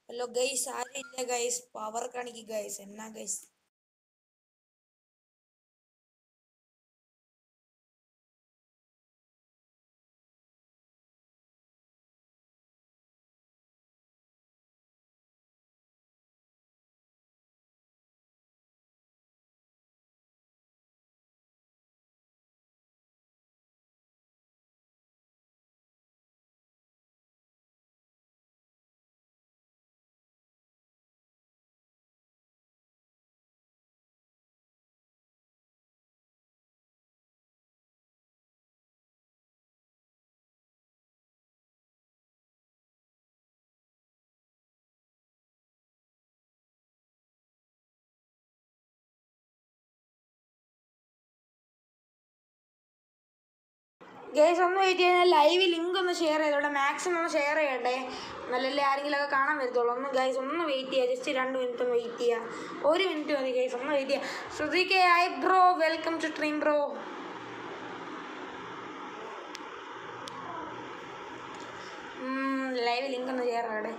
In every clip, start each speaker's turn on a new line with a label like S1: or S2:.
S1: Hello guys ആരും ഇല്ല guys power കാണിക്ക് ഗൈസ് എന്നാ ഗൈസ് ഗൈസ് ഒന്ന് വെയിറ്റ് ചെയ്യാൻ ലൈവ് ലിങ്ക് ഒന്ന് ഷെയർ ചെയ്തോടെ മാക്സിമം ഒന്ന് ഷെയർ ചെയ്യട്ടെ നല്ലല്ലേ ആരെങ്കിലും ഒക്കെ കാണാൻ വരത്തുള്ളൂ ഒന്ന് ഗൈസ് ഒന്ന് വെയിറ്റ് ചെയ്യുക ജസ്റ്റ് രണ്ട് മിനിറ്റ് ഒന്ന് വെയിറ്റ് ചെയ്യുക ഒരു മിനിറ്റ് മതി ഗൈസ് ഒന്ന് വെയിറ്റ് ചെയ്യുക ശ്രുതിക്ക് hi bro welcome to stream bro live link ഒന്ന് ഷെയർ ആകട്ടെ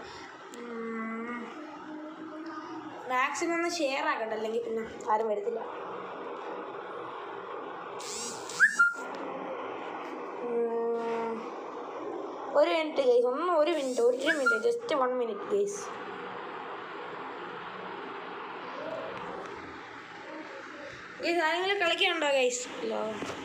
S1: മാക്സിമം ഒന്ന് ഷെയർ ആക്കട്ടെ അല്ലെങ്കിൽ പിന്നെ ആരും വരത്തില്ല ഉം. ഒരു മിനിറ്റ് ഗൈസ് ഒന്ന് ഒരു മിനിറ്റ് ഒരു minute just one minute guys guys ആരെങ്കിലും കളിക്കാനുണ്ടോ ഗൈസ് ഇല്ലോ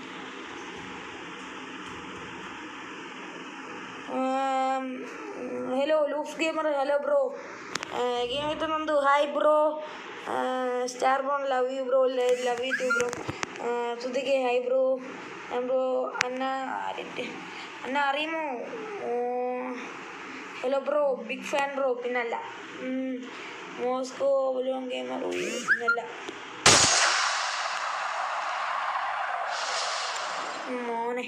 S1: ഹലോ ലൂഫ് gamer hello bro game with Nandu hi bro star born love you bro love you too bro സുധിക്ക് ഹായ് ബ്രോ ബ്രോ അന്ന ആരുടെ അന്ന അറിയുമോ hello bro big fan bro പിന്നല്ല ഉം, മോസ്കോ ബലൂൺ ഗെയിമർ പിന്നല്ല മോനെ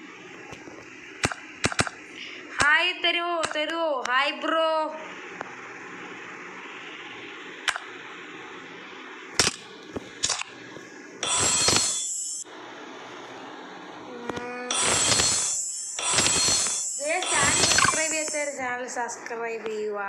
S1: ഹായ് തരുവോ തരുവോ ഹായ് ബ്രോ ചാനൽ സബ്സ്ക്രൈബ് ചെയ്യാത്ത ചാനൽ സബ്സ്ക്രൈബ് ചെയ്യുക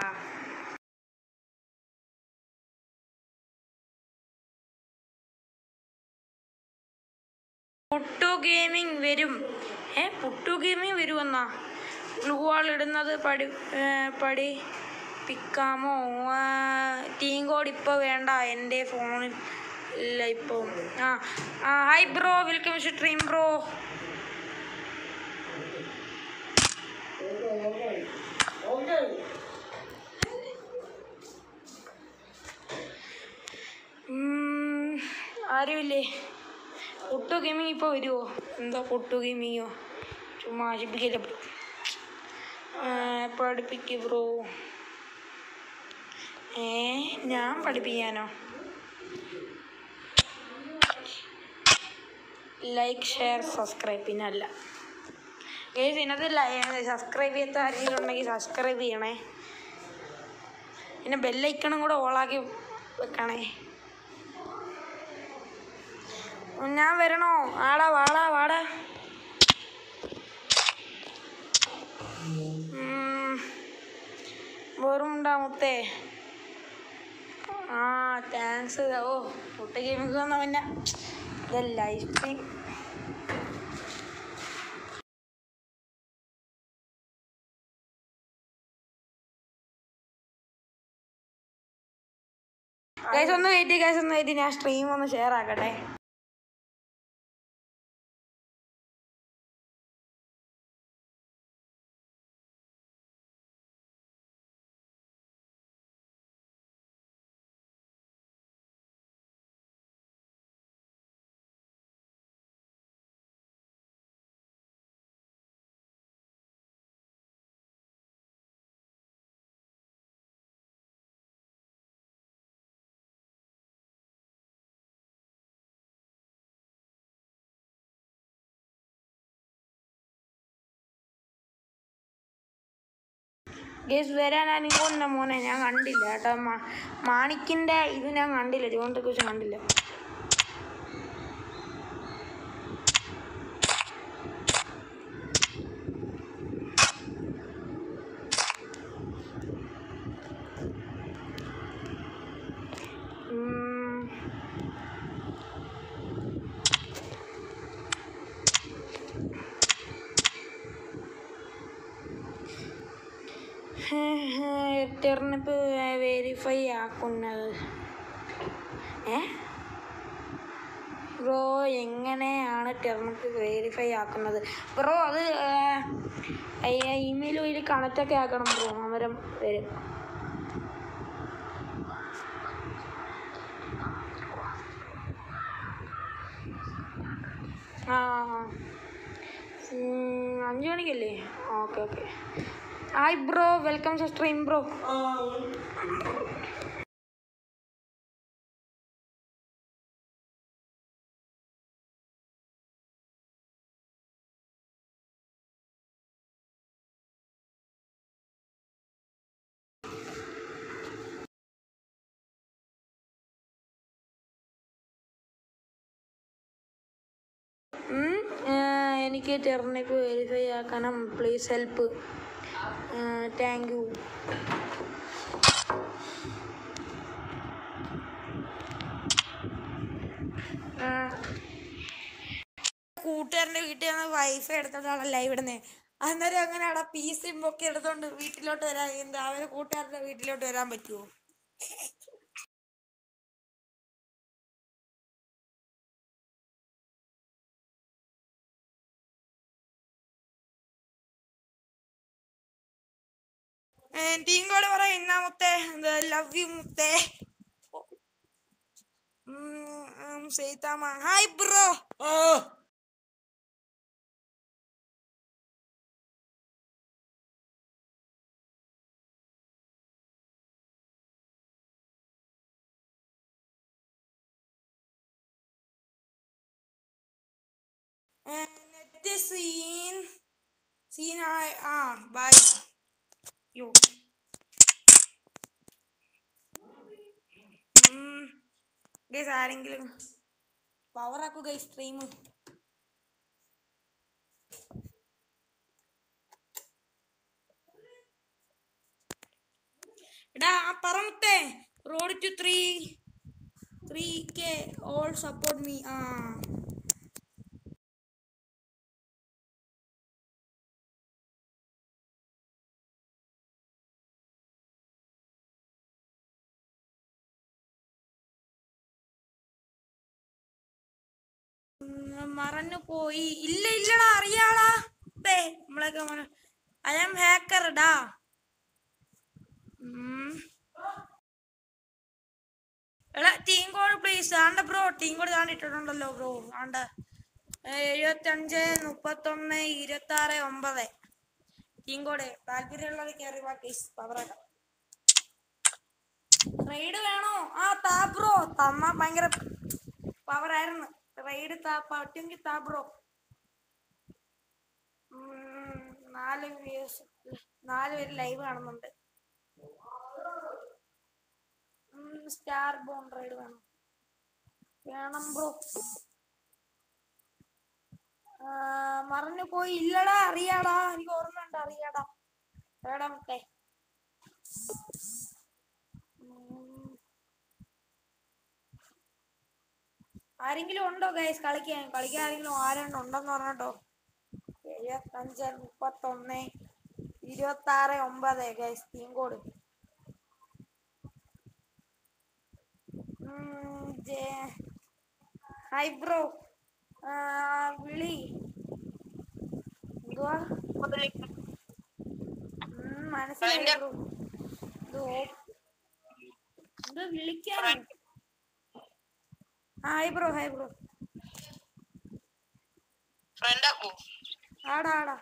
S1: പുട്ടു ഗെയിമിംഗ് വരും ഏ പുട്ടു ഗെയിമിംഗ് വരുമെന്നാ ഗ്ലൂ വാൾ ഇടുന്നത് പഠി ഏ, പഠിപ്പിക്കാമോ ആ, ടീം കോഡ് ഇപ്പോൾ വേണ്ട എൻ്റെ ഫോണിൽ ഇല്ല ഇപ്പോൾ ആ ആ hi bro welcome to stream bro um, ആരുമില്ലേ പുട്ടു ഗെയിമിങ് ഇപ്പോൾ വരുമോ എന്താ പുട്ടു ഗെയിമിങ്ങോ ചുമ്മാ ആശിപ്പിക്കല്ലേ ബ്രോ പഠിപ്പിക്ക് ബ്രോ ഏ ഞാൻ പഠിപ്പിക്കാനോ ലൈക്ക് ഷെയർ സബ്സ്ക്രൈബ് പിന്നെ അല്ല ഗൈസ് ഇതിനകത്ത് സബ്സ്ക്രൈബ് ചെയ്യാത്ത ആരെങ്കിലും ഉണ്ടെങ്കിൽ സബ്സ്ക്രൈബ് ചെയ്യണേ പിന്നെ ബെല്ലൈക്കണും കൂടെ ഓളാക്കി വെക്കണേ ഞാൻ വരണോ ആടാ വാടാ വാടാ ഉം. വെറുണ്ടാ മുത്തേ ആ താങ്ക്സ് ഓ പുട്ട് ഗെയിമിക്ക് വന്ന പിന്നെ ഇതല്ല ലൈഫ് ടൈം ഗൈസ് ഒന്ന് വെയിറ്റ് ഗൈസ് ഒന്ന് വെയിറ്റ് ഞാൻ സ്ട്രീം ഒന്ന് ഷെയർ ആക്കട്ടെ ഗേസ് വരാനാണ് ഇങ്ങോട്ട് മോനെ ഞാൻ കണ്ടില്ല കേട്ടോ മാ- മാണിക്കിന്റെ ഇത് ഞാൻ കണ്ടില്ല ജോണത്തെ കുറിച്ച് കണ്ടില്ല ടെർണിപ്പ് വെരിഫൈ ആക്കുന്നത് ഏ ബ്രോ എങ്ങനെയാണ് ടെർണിപ്പ് വെരിഫൈ ആക്കുന്നത് ബ്രോ അത് ഇമെയിൽ വഴി കണക്റ്റൊക്കെ ആക്കണം ബ്രോ അന്നേരം വരും ആ ഉം, അഞ്ച് മണിക്കല്ലേ okay okay hi bro welcome to stream bro um, ആ, എനിക്ക് ടെർണിപ്പ് വെരിഫൈ ആക്കണം പ്ലീസ് ഹെൽപ്പ് താങ്ക് യു കൂട്ടുകാരൻ്റെ വീട്ടിൽ നിന്ന് വൈഫൈ എടുത്തോണ്ടാണ് ലൈവ് ഇടുന്നത് അന്നേരം അങ്ങനെ അവിടെ പി സിം ഒക്കെ എടുത്തോണ്ട് വീട്ടിലോട്ട് വരാൻ എന്താ അവരെ കൂട്ടുകാരുടെ വീട്ടിലോട്ട് വരാൻ പറ്റുമോ ടീം കോഡ് പറ എന്നാ മുത്തേ ലവ് യു മുത്തേ സെയ്താമ hi bro net scene scene ആ ബൈ യോ ഗൈസ് ആരെങ്കിലും പവർ ആക്കൂ ഗൈസ് സ്ട്രീം എടാ ആ പറമ്പത്തെ road two three three K all support me ആ ഉം, മറന്നു പോയി ഇല്ല ഇല്ലടാ അറിയാടാ ദേ നമ്മളൊക്കെ ഐ ആം ഹാക്കർ ഡാ ഉം. എടാ ടീം കോഡ് പ്ലീസ് ആണ്ട ബ്രോ ടീം കോഡ് താണ്ട് ഇട്ടിട്ടുണ്ടല്ലോ ബ്രോ ആണ്ട എഴുപത്തഞ്ച് മുപ്പത്തൊന്ന് ഇരുപത്തി ആറ് ഒമ്പത് ടീം കോഡ് താല്പര്യമുള്ളത് കയറി വാ കേസ് പവറാക്കാം റൈഡ് വേണോ ആ താ ബ്രോ തന്നാ ഭയങ്കര പവറായിരുന്നു റൈഡ് താ പറ്റുമെങ്കിൽ താ ബ്രോ ഉം, നാല് വ്യൂസ് നാല് പേര് ലൈവ് കാണുന്നുണ്ട് സ്റ്റാർ ബോൺ റൈഡ് വേണം വേണം ബ്രോ മറന്നു പോയി ഇല്ലടാ അറിയാടാ എനിക്ക് ഓർമ്മയുണ്ട് അറിയാടാ എടാ മുത്തേ ഉം. ആരെങ്കിലും ഉണ്ടോ ഗൈസ് കളിക്കാൻ കളിക്കാൻ ആരെങ്കിലും ആരെങ്കിലും ഉണ്ടെന്ന് പറഞ്ഞോ എഴുപത്തഞ്ച് മുപ്പത്തൊന്ന് ഇരുപത്തി ആറ് ഒമ്പത് guys team code hi bro വിളി എന്തുവാ ഉം, മനസ്സിലായി ബ്രോ ഇത് ഓ- ഇത് വിളിക്കാനോ hi bro hi bro
S2: friend ആക്കൂ
S1: ആടാ ആടാ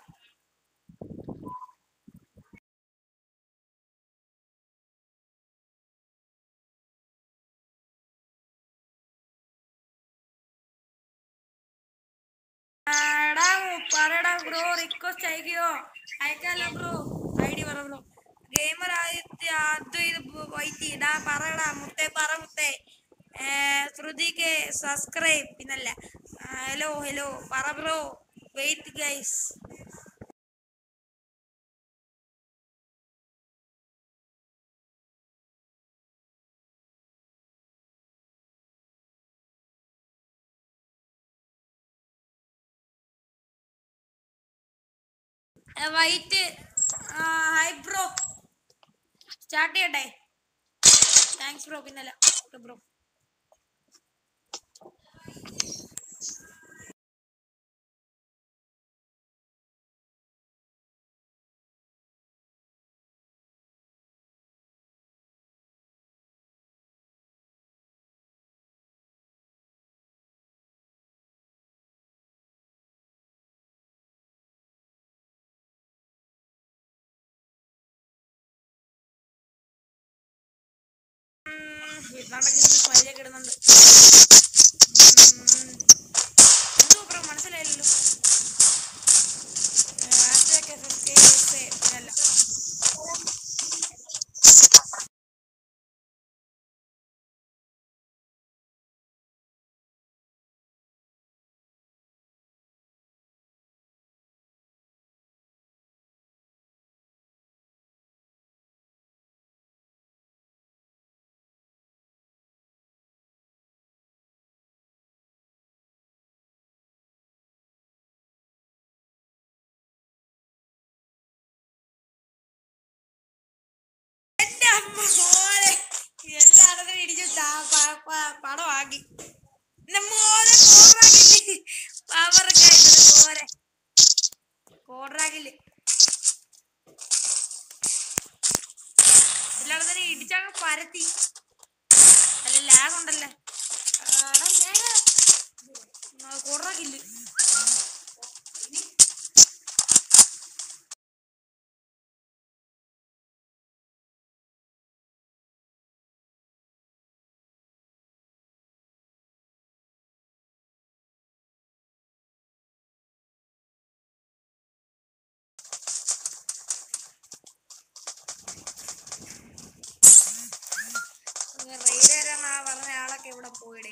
S1: എടാ പറയടാ ബ്രോ റിക്വസ്റ്റ് അയക്കോ അയക്കാലോ ബ്രോ ഐ ഡി പറ ബ്രോ ഗെയിമർ ആദ്യ അത് ഇത് വൈറ്റ് ഇടാ പറയടാ മുത്തേ പറ മുത്തേ ഏ, ശ്രുതിക്ക് സബ്സ്ക്രൈബ് പിന്നല്ല ഹലോ ഹലോ പറ bro wait guys wait hi bro start ചെയ്യട്ടെ താങ്ക്സ് ബ്രോ പിന്നല്ല ഓക്കെ ബ്രോ വീട്ടിലാണ്ടെങ്കിൽ സ്മൈലൊക്കെ ഇടുന്നുണ്ട് ഉം. എന്തോ ബ്രോ മനസ്സിലായില്ലല്ലോ hashtag F F K S A അല്ല എന്റെ അമ്മ മോളെ എല്ലായിടത്തും ഇടിച്ച് താ- പ- പ- പടമാക്കി എന്റെ മോനെ കോറാക്കില് പവറൊക്കെ ആയിട്ട് മോനെ കോറാക്കില് എല്ലായിടത്തും ഇടിച്ചങ്ങ് പരത്തി അല്ല ലാഗ് ഉണ്ടല്ലേ കോറാക്കില് റെയ്ഡ് വരാന്നാ പറഞ്ഞ ആളൊക്കെ ഇവിടെ പോയിടേ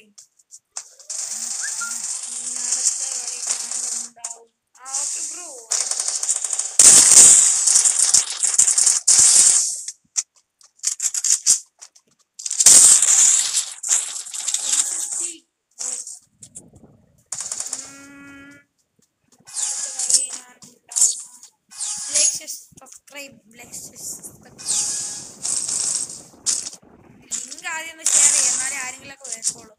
S1: ഉം, അടുത്ത കളി ഞാനും ഉണ്ടാവും ആ ഓക്കെ ബ്രോ സബ്സ്ക്രൈബ് ലിങ്ക് ആദ്യം ഒന്ന് ഷെയർ ചെയ്യാം എന്നാലേ ആരെങ്കിലും ഒക്കെ വരത്തുള്ളൂ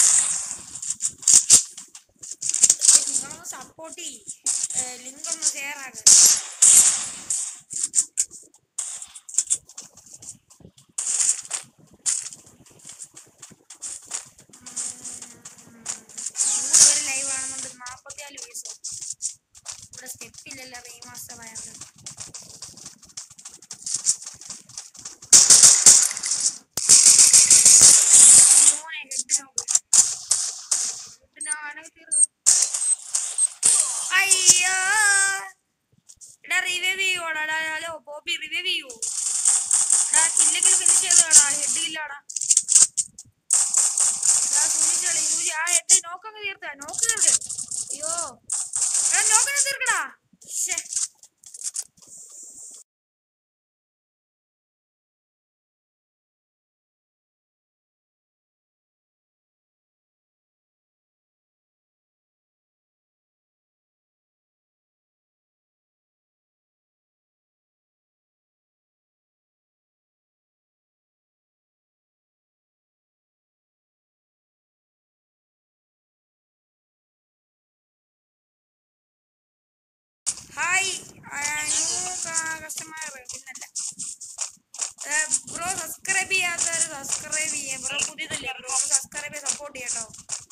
S1: നിങ്ങളൊന്ന് സപ്പോർട്ട് ചെയ്യ് ലിങ്ക് ഒന്ന് ഷെയർ ആക്ക് മൂന്ന് പേര് ലൈവ് ആണെന്നുണ്ട് നാപ്പത്തിനാല് വയസ്സോ ഇവിടെ സ്റ്റെപ്പ് ഇല്ലല്ലോ റീമാസ്റ്റർ ആയതുകൊണ്ട് മോനെ ഹെഡ് നോക്ക് ഹെഡിനാണ് തീർന്നു അയ്യോ എടാ റിവൈവ് ചെയ്യുവോടാ ഹലോ പോപ്പി റിവൈവ് ചെയ്യുവോ എടാ കില്ലെങ്കിലും ഫിനിഷ് ചെയ്തോടാ ഹെഡ് ഇല്ലാടാ എടാ സൂചിച്ച് കളി സൂചി ആ ഹെഡ് നോക്കങ്ങ് തീർത്ത നോക്ക് തീർക്ക് അയ്യോ എടാ നോക്കങ്ങ് തീർക്കടാ ശ്ശേ ഹായ് ന്യൂ കസ്റ്റമർ പിന്നല്ല ബ്രോ സബ്സ്ക്രൈബ് ചെയ്യാത്തവര് സബ്സ്ക്രൈബ് ചെയ്യാം ബ്രോ പുതിയതല്ലേ ബ്രോ സബ്സ്ക്രൈബ് ചെയ്ത് സപ്പോർട്ട് ചെയ്യട്ടോ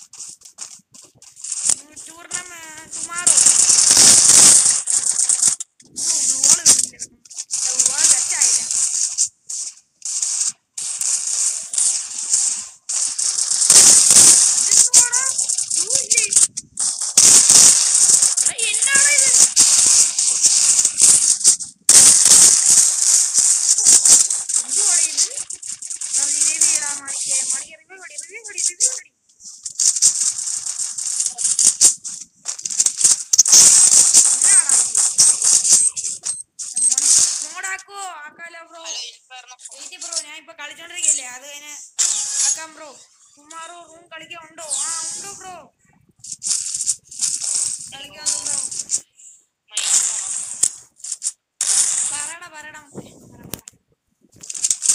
S1: ടൂർണമെന്റ് ടുമാറോ ടച്ചായില്ല ഇതെന്തുവാടാ? യ്യോ, ഇല്ലേ? ആ, എന്നാടാ ഇത് എന്തുവാടാ ഇത്? എടാ, revive ചെയ്യടാ മണിക്ക്. മണിക്ക് revive അടി, revive അടി, revive അടി. എന്നാടാ ഇത്? മോൻ- മോഡാക്കോ ആക്കാലോ ബ്രോ വെയിറ്റ് ബ്രോ ഞാൻ ഇപ്പൊ കളിച്ചോണ്ടിരിക്കല്ലേ അത് കഴിഞ്ഞ് ആക്കാം ബ്രോ കുമാറോ റൂം കളിക്കാൻ ഉണ്ടോ ആ ഉണ്ടോ ബ്രോ കളിക്കാൻ ബ്രോ പറയണ പറയണ മുത്തേ. പറ, പറ.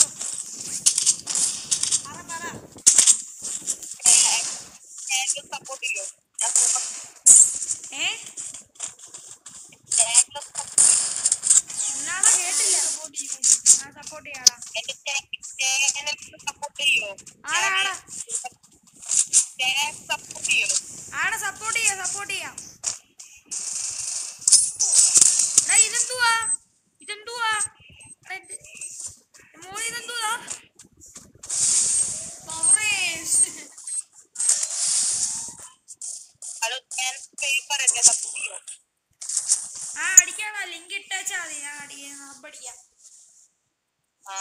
S1: സപ്പോർട്ട് ചെയ്യാം എടാ ഇതെന്തുവാ ഇതെന്തുവാ എടാ, ഇത് മോളെ ഇതെന്തുവാ പവറേസ്
S2: ഹലോ ഞാൻ പേപ്പർ എന്നെ സപ്പോർട്ട് ചെയ്യോ
S1: ആ അടിക്കാണോ ലിങ്ക് ഇട്ടാച്ചാ മതി ഞാൻ അടിക്കാം ഹബ് അടിക്കാം
S2: ആ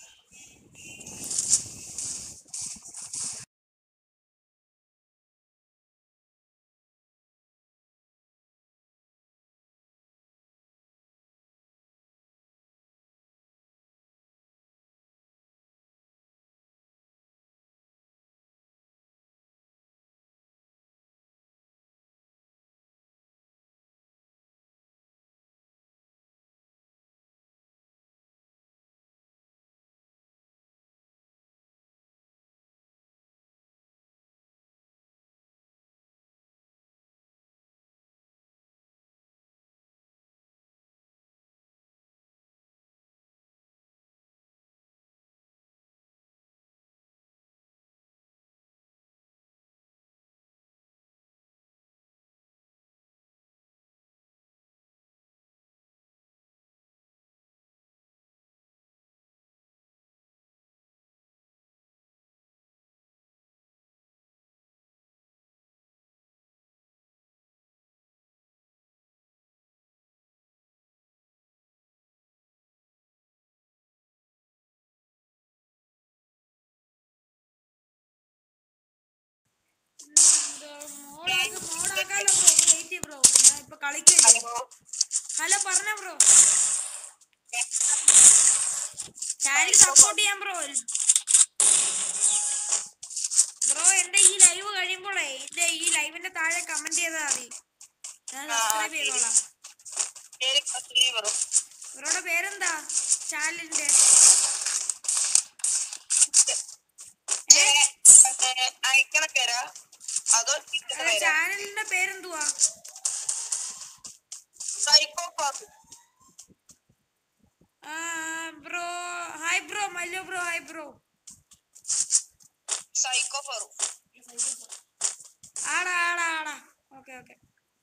S1: മോളാക്ക് മോളാക്കാലോ ബ്രോ വെയിറ്റ് ബ്രോ ഞാൻ ഇപ്പൊ കളിക്കില്ലേ
S2: ഹലോ
S1: ഹലോ പറഞ്ഞ ബ്രോ ചാനൽ സപ്പോർട്ട് ചെയ്യാൻ ബ്രോ ബ്രോ എന്റെ ഈ ലൈവ് കഴിയുമ്പോഴേ എന്റെ ഈ ലൈവിന്റെ താഴെ കമന്റ് ചെയ്താൽ മതി ഞാൻ
S2: ആ,
S1: സബ്സ്ക്രൈബ്
S2: ശരി.
S1: ചെയ്തോളാം
S2: പേര് കസ്ലീവർ
S1: ബ്രോയുടെ പേരെന്താ ചാനലിന്റെ ഏ
S2: അയക്കണ പേരാ അതോ ഇരിക്കുന്ന
S1: അല്ല,
S2: പേരാ
S1: ചാനലിന്റെ പേരെന്തുവാ
S2: psycho pass
S1: bro hi bro Mallu bro hi bro
S2: psycho ഫറു
S1: ആടാ ആടാ ആടാ ഓക്കെ ഓക്കെ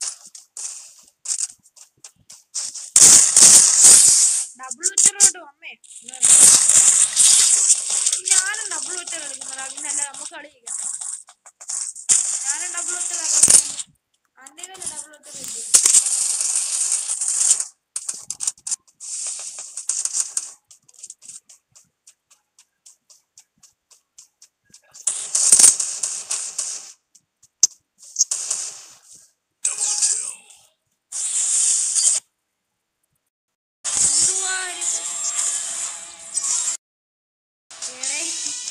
S1: ഡബിൾ ഉച്ചറോട്ടോ അമ്മേ ഞാനും ഡബിൾ ഉച്ച കളിക്കുന്നതാ പിന്നല്ല നമുക്ക് കളി കളിക്കാം ഞാനും ഡബിൾ ഉച്ച അന്റെ ഡബിൾ ഉച്ച കളിക്കും എന്തുവാ ഇത്? വേറെ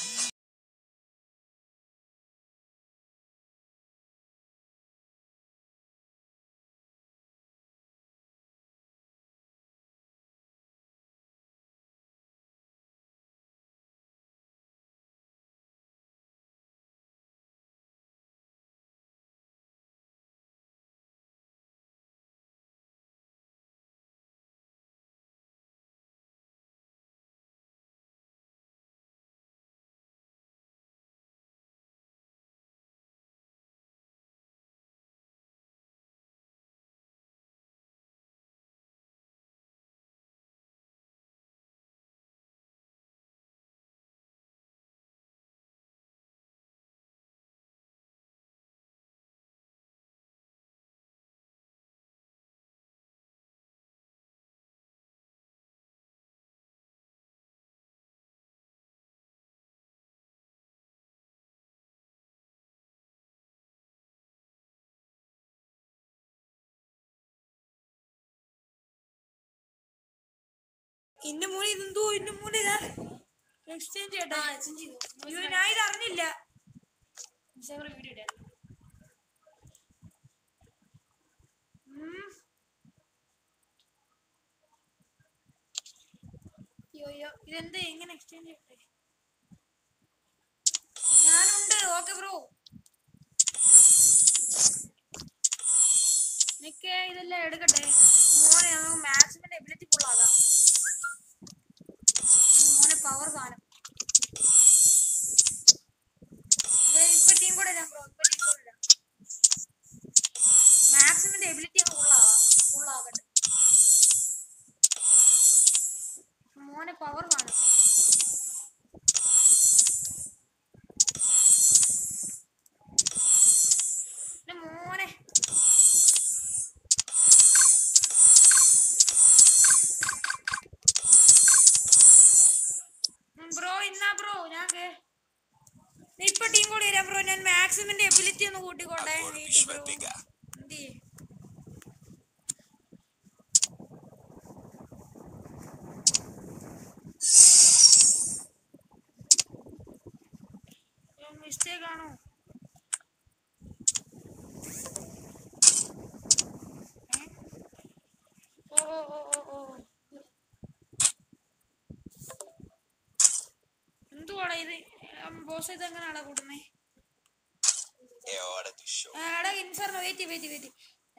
S1: ഇന്ന മോനെ ഇതെന്തോ ഇന്ന മോനെ ഇതാ എക്സ്ചേഞ്ച് ചെയ്യട്ടെ അയ്യോ ഞാൻ ഇത് അറിഞ്ഞില്ല ഉം. അയ്യോ അയ്യോ ഇതെന്താ എങ്ങനെ എക്സ്ചേഞ്ച് ചെയ്യട്ടെ ഞാനുണ്ട് ഓക്കെ ബ്രോ നിക്ക് ഇതെല്ലാം എടുക്കട്ടെ മോനെ നമുക്ക് മാക്സിമം എബിലിറ്റി ഫുൾ ആകാം മോനെ പവർ സാധനം ദേ ഇപ്പൊ ടീം കൂടെ ഇടാം ബ്രോ ഇപ്പൊ ടീം കൂടെ ഇടാം ബ്രോ ഞാൻ കേ- നീ ഇപ്പൊ ടീം കൂടി വരാം ബ്രോ ഞാൻ മാക്സിമിന്റെ എബിലിറ്റി ഒന്ന് കൂട്ടിക്കോട്ടെ Wait bro. എന്ത് ചെയ്യും? മിസ്റ്റേക്ക് ആണോ ഏ? ഓ ഓ ഓ ഓ ഓ എന്തുവാടാ ഇത് ബോസ് ഇത് എങ്ങനെയാടാ കൂടുന്നേ
S3: È ora di show.
S1: എടാ ഇൻഫർണോ വെയിറ്റ് വെയിറ്റ് വെയിറ്റ്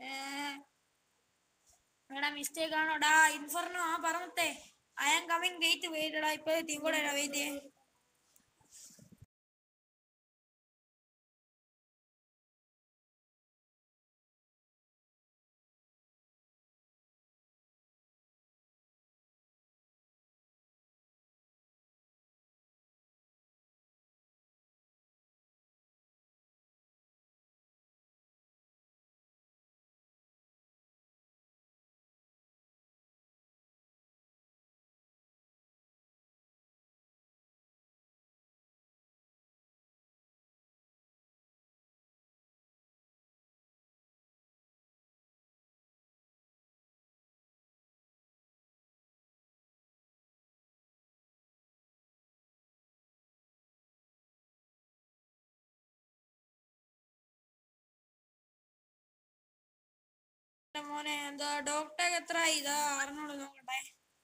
S1: എടാ മിസ്റ്റേക്ക് ആണോടാ ഇൻഫർണോ ആ പറഞ്ഞത്തെ I am coming wait wait എടാ ഇപ്പൊ ടീം കൂടെ വെയിറ്റ് എന്റെ മോനെ എന്താ ഡോക്ടർ എത്ര ഇതാ അറിഞ്ഞോളൂ നോക്കട്ടെ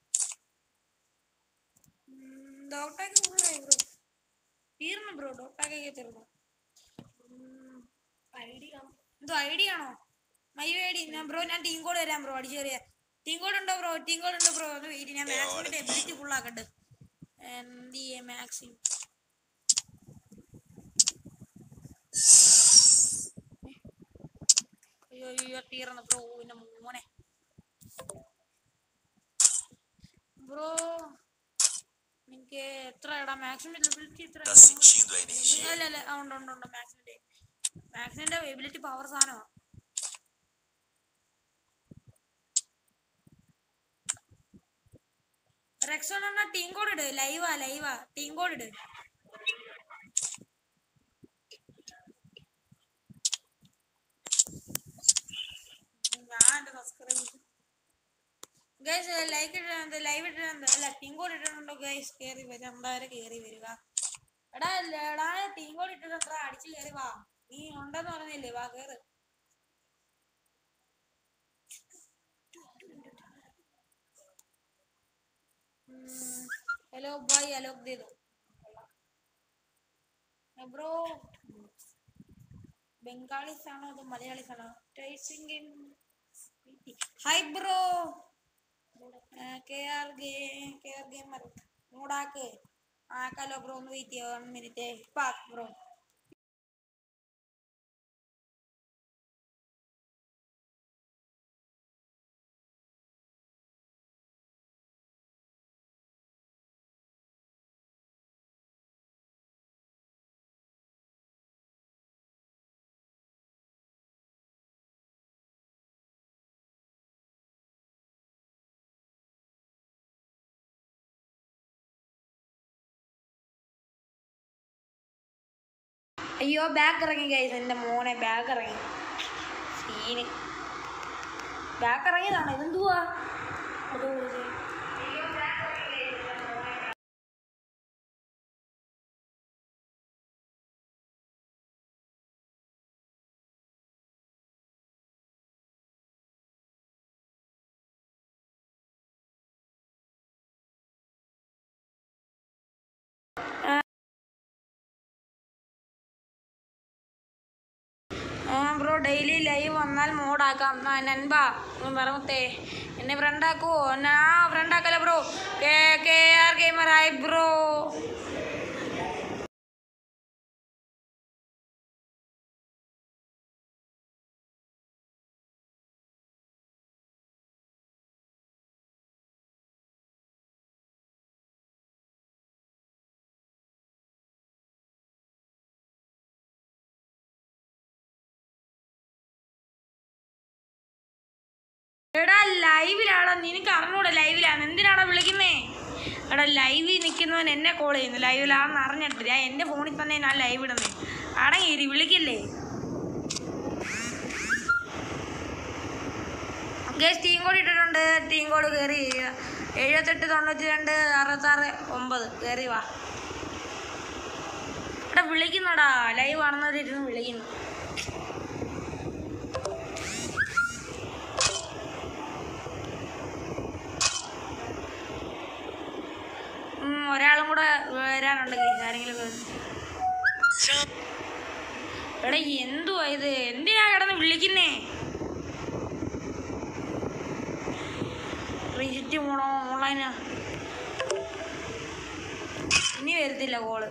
S1: ഡോക്ടർക്ക് ഫുള്ളായി ബ്രോ തീർന്നു ബ്രോ ഡോക്ടറൊക്കെ തീർന്നു എന്തോ ഐ ഡി ആണോ മൈ ഐ ഡി ഞാൻ ബ്രോ ഞാൻ ടീം കോഡ് വരാം ബ്രോ അടിച്ചു കയറിയ ടീം കോഡ് ഉണ്ടോ ബ്രോ ടീം കോഡ് ഉണ്ടോ ബ്രോ ഒന്ന് വെയിറ്റ് ഞാൻ മാക്സിമിന്റെ എബിലിറ്റി ഫുൾ ആക്കട്ടെ എന്ത് ചെയ്യേ മാക്സിം അയ്യോ അയ്യോ തീർന്നു ബ്രോ എന്റെ മോനെ ബ്രോ എനിക്ക് എത്ര എടാ മാക്സിമം എബിലിറ്റി എത്ര
S3: Sta sentendo energia.
S1: അല്ല അല്ല ആ, ഉണ്ട് ഉണ്ട് ഉണ്ട് മാക്സിമിന്റെ മാക്സിമിന്റെ എബിലിറ്റി പവർ സാധനമാണ് റെക്സോൺ എന്ന ടീം കോഡ് ഇട് ലൈവാ ലൈവാ ടീം കോഡ് ഇട് ഞാൻ എന്റെ സബ്സ്ക്രൈബ് ഗൈസ് ലൈക്ക് ഇടുന്നത് ലൈവ് ഇടുന്നത് അല്ല ടീം കോഡ് ഇട്ടിട്ടുണ്ടോ ഗൈസ് കേറി വരും എന്തായാലും കേറി വരിക എടാ എടാ ടീം കോഡ് ഇട്ടിട്ടുണ്ടാ അടിച്ചു കേറി വാ നീ ഉണ്ടെന്ന് പറഞ്ഞില്ലേ വാ കേറ് हेलो भाई अलोक दे दो ബ്രോ ബംഗാളീസ് ആണോ അതോ മലയാളീസ് ആണോ ടൈസിംഗ് in hi bro K R ഗെ കെ ആർ ഗെയിമർ മൂടാക്ക് ആക്കാലോ ബ്രോ ഒന്ന് വെയിറ്റ് ചെയ്യാം വൺ മിനിറ്റ് പാക്ക് ബ്രോ അയ്യോ ബാഗ് ഇറങ്ങി കൈസ് എൻ്റെ മോനെ ബാഗ് ഇറങ്ങി സീന് ബാഗ് ഇറങ്ങിയതാണോ ഇതെന്തുവാ അതോ ഇത്. ആ ബ്രോ ഡെയിലി ലൈവ് വന്നാൽ മോഡാക്കാം ആ നൻപാ പറമത്തേ എന്നെ ഫ്രണ്ടാക്കുവോ എന്നാ ഫ്രണ്ടാക്കല്ലേ bro K K R gamer ആയി ബ്രോ എടാ ലൈവിലാടാ നിനക്ക് അറിഞ്ഞൂടെ ലൈവിലാണ് എന്തിനാടാ വിളിക്കുന്നേ എടാ ലൈവിൽ നിൽക്കുന്നവൻ എന്നെ കോൾ ചെയ്യുന്നു ലൈവിലാണെന്ന് അറിഞ്ഞിട്ട് ഞാൻ എൻ്റെ ഫോണിൽ തന്നെ ഞാൻ ലൈവ് ഇടുന്നത് അടങ്ങിയിരി വിളിക്കില്ലേ ഗേസ് ടീം കോഡ് ഇട്ടിട്ടുണ്ട് ടീം കോഡ് കയറി എഴുപത്തെട്ട് തൊണ്ണൂറ്റി രണ്ട് അറുപത്താറ് ഒമ്പത് കയറി വാ എടാ വിളിക്കുന്നടാ ലൈവ് ആണെന്നവരിരുന്ന് വിളിക്കുന്നു ഉം, ഒരാളും കൂടെ വരാനുണ്ട് ഗൈസ് ആരെങ്കിലും വരും. എടാ എന്തുവാ ഇത് എന്തിനാ കിടന്ന് വിളിക്കുന്നേ റീസിറ്റ് പോണോ ഓൺലൈനാ ഇനി വരത്തില്ല കോള്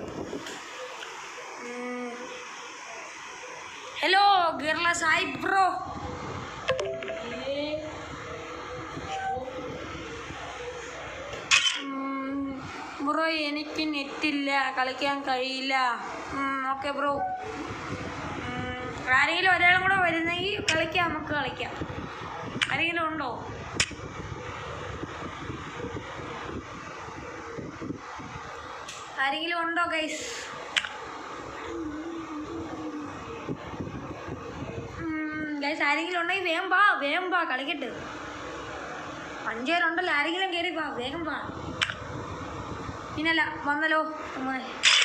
S1: ഹലോ ഗിർല സായി ബ്രോ ബ്രോ എനിക്ക് നെറ്റില്ല കളിക്കാൻ കഴിയില്ല ഓക്കെ ബ്രോ ആരെങ്കിലും ഒരാളും കൂടെ വരുന്നെങ്കിൽ കളിക്കാം നമുക്ക് കളിക്കാം ആരെങ്കിലും ഉണ്ടോ ആരെങ്കിലും ഉണ്ടോ ഗൈസ് ഗൈസ് ആരെങ്കിലും ഉണ്ടെങ്കിൽ വേഗം വാ വേഗം വാ കളിക്കട്ട് അഞ്ചു പേരുണ്ടല്ലോ ആരെങ്കിലും കയറി വാ വേഗം വാ പിന്നല്ല വന്നല്ലോ മോനെ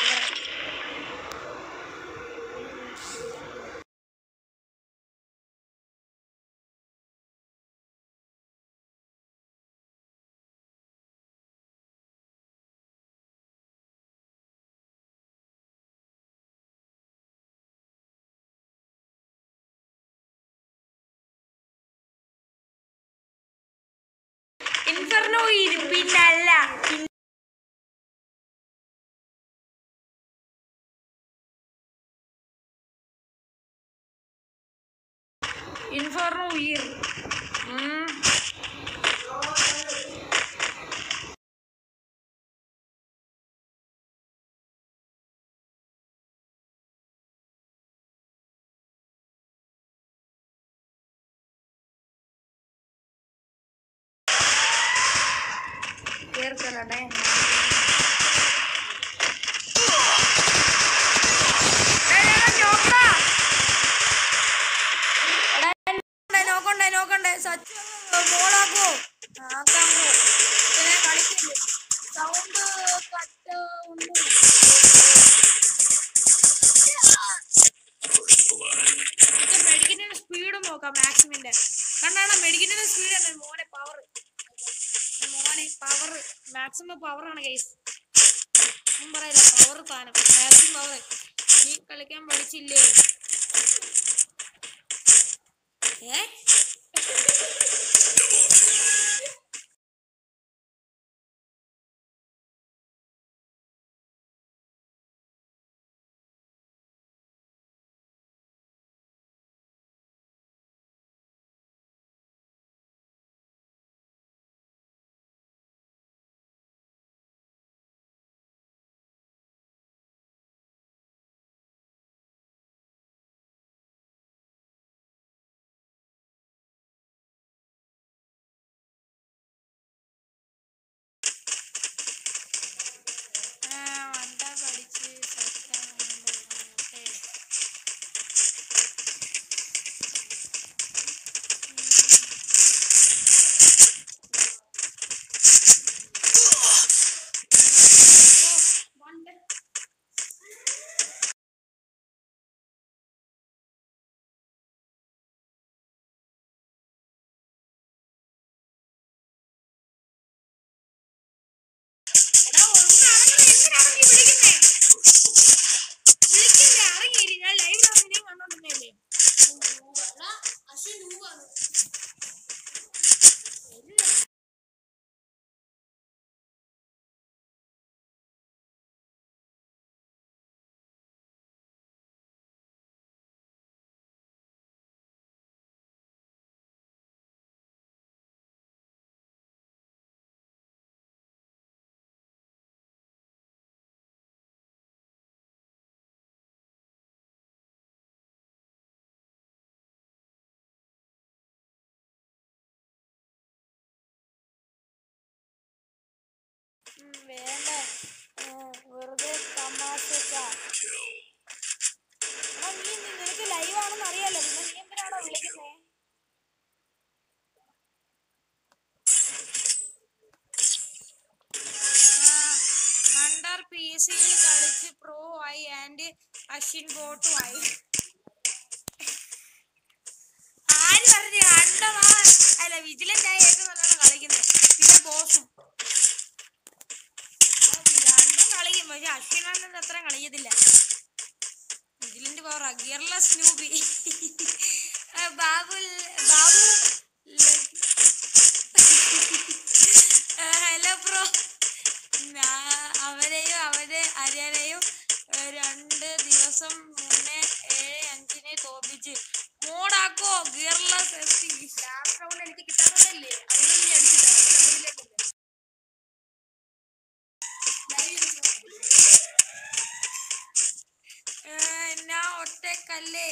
S1: ഇൻഫർണോ പിന്നല്ല ഇൻഫർണോ ഉയർ കേർക്കലട്ടെ നോക്കണ്ടേ നോക്കണ്ടേ സച്ച് മോളാക്കോ ആക്കാം ബ്രോ പിന്നെ കളിക്കല്ലേ സൗണ്ട് കട്ട് ഉണ്ട് മെഡിക്കറ്റിന്റെ സ്പീഡ് നോക്കാം മാക്സിമിന്റെ കണ്ടാണ് മെഡിക്കറ്റിന്റെ സ്പീഡ് ആണ് മോനെ പവർ മോനെ പവർ മാക്സിമം പവർ ആണ് കേസ് ഒന്നും പറയില്ല പവർ സാധനം മാക്സിമം പവർ നീ കളിക്കാൻ പഠിച്ചില്ലേ ഏ വേണ്ട ഏ, വെറുതെ തമാശക്കാ എടാ നീ നീ- നിനക്ക് ലൈവ് ആണെന്ന് അറിയാലോ പിന്നെ നീ എന്തിനാണോ വിളിക്കുന്നേ അണ്ടർ പി സിയിൽ കളിച്ച് പ്രോ ആയി ആൻഡ് അശ്വിൻ ബോട്ടും ആയി ആര് പറഞ്ഞു അണ്ടമാ അല്ല വിജിലന്റ് ആയി ഏറ്റവും നല്ലോണം കളിക്കുന്നത് പിന്നെ ബോസും രണ്ടും കളിക്കും പക്ഷെ അശ്വിനാനന്ദ് അത്ര കളിക്കത്തില്ല വിജിലന്റ് പവർ ഗിയർല സ്നൂബി ബാബു ബാബു ഹലോ ബ്രോ അവരെയും അവരെ അര്യനെയും ഏഹ്, രണ്ട് ദിവസം മുന്നേ ഏഴ് അഞ്ചിനെ തോപ്പിച്ച് മോഡാക്കോ ഗിയർലെസ് എത്തി ലാസ്റ്റ് റൗണ്ട് എനിക്ക് കിട്ടാത്തതല്ലേ അതുകൊണ്ട് അടിച്ചിട്ടാ ഞാൻ ഒറ്റക്കല്ലേ